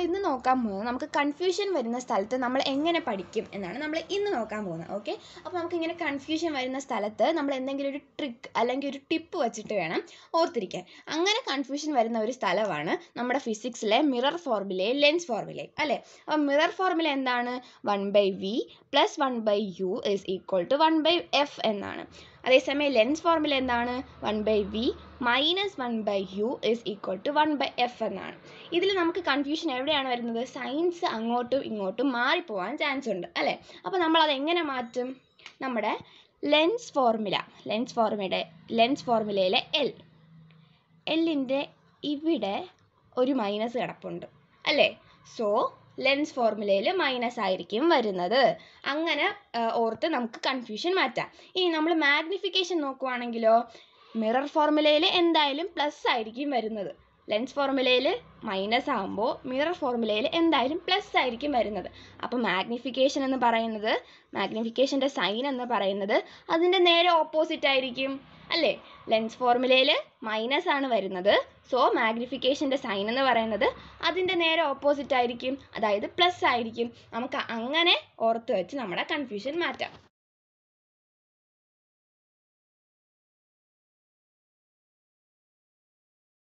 ഇന്ന് നോക്കാൻ പോകുന്നത് നമുക്ക് കൺഫ്യൂഷൻ വരുന്ന സ്ഥലത്ത് നമ്മൾ എങ്ങനെ പഠിക്കും എന്നാണ് നമ്മൾ ഇന്ന് നോക്കാൻ പോകുന്നത് ഓക്കെ അപ്പോൾ നമുക്ക് ഇങ്ങനെ കൺഫ്യൂഷൻ വരുന്ന സ്ഥലത്ത് നമ്മൾ എന്തെങ്കിലും ഒരു ട്രിക്ക് അല്ലെങ്കിൽ ഒരു ടിപ്പ് വെച്ചിട്ട് വേണം ഓർത്തിരിക്കാൻ അങ്ങനെ കൺഫ്യൂഷൻ വരുന്ന ഒരു സ്ഥലമാണ് നമ്മുടെ ഫിസിക്സിലെ മിറർ ഫോർമുലയും ലെൻസ് ഫോർമുലയും അല്ലേ അപ്പോൾ മിറർ ഫോർമുല എന്താണ് one by V plus one by U is equal to one by F എന്നാണ് അതേസമയം ലെൻസ് ഫോർമുല എന്താണ് one by V minus one by U is equal to one by F എന്നാണ് ഇതിൽ നമുക്ക് കൺഫ്യൂഷൻ എവിടെയാണ് വരുന്നത് science അങ്ങോട്ടും ഇങ്ങോട്ടും മാറിപ്പോവാൻ ചാൻസ് ഉണ്ട് അല്ലേ അപ്പോൾ നമ്മൾ അത് എങ്ങനെ മാറ്റും നമ്മുടെ lens formula lens formula lens ഫോർമുലയിലെ എൽ എല്ലിൻ്റെ ഇവിടെ ഒരു മൈനസ് കിടപ്പുണ്ട് അല്ലേ സോ ലെൻസ് ഫോർമുലയിൽ മൈനസ് ആയിരിക്കും വരുന്നത് അങ്ങനെ ആ, ഓർത്ത് നമുക്ക് കൺഫ്യൂഷൻ മാറ്റാം ഇനി നമ്മൾ മാഗ്നിഫിക്കേഷൻ നോക്കുവാണെങ്കിലോ മിറർ ഫോർമുലയിൽ എന്തായാലും പ്ലസ് ആയിരിക്കും വരുന്നത് ലെൻസ് ഫോർമുലയിൽ മൈനസ് ആകുമ്പോൾ മിറർ ഫോർമുലയിൽ എന്തായാലും പ്ലസ് ആയിരിക്കും വരുന്നത് അപ്പോൾ മാഗ്നിഫിക്കേഷൻ എന്ന് പറയുന്നത് മാഗ്നിഫിക്കേഷൻ്റെ സൈൻ എന്ന് പറയുന്നത് അതിൻ്റെ നേരെ ഓപ്പോസിറ്റ് ആയിരിക്കും അല്ലേ ലെൻസ് ഫോർമുലയിൽ മൈനസ് ആണ് വരുന്നത് സോ മാഗ്നിഫിക്കേഷൻ്റെ സൈൻ എന്ന് പറയുന്നത് അതിൻ്റെ നേരെ ഓപ്പോസിറ്റ് ആയിരിക്കും അതായത് പ്ലസ് ആയിരിക്കും നമുക്ക് അങ്ങനെ ഓർത്ത് വെച്ച് നമ്മുടെ കൺഫ്യൂഷൻ മാറ്റാം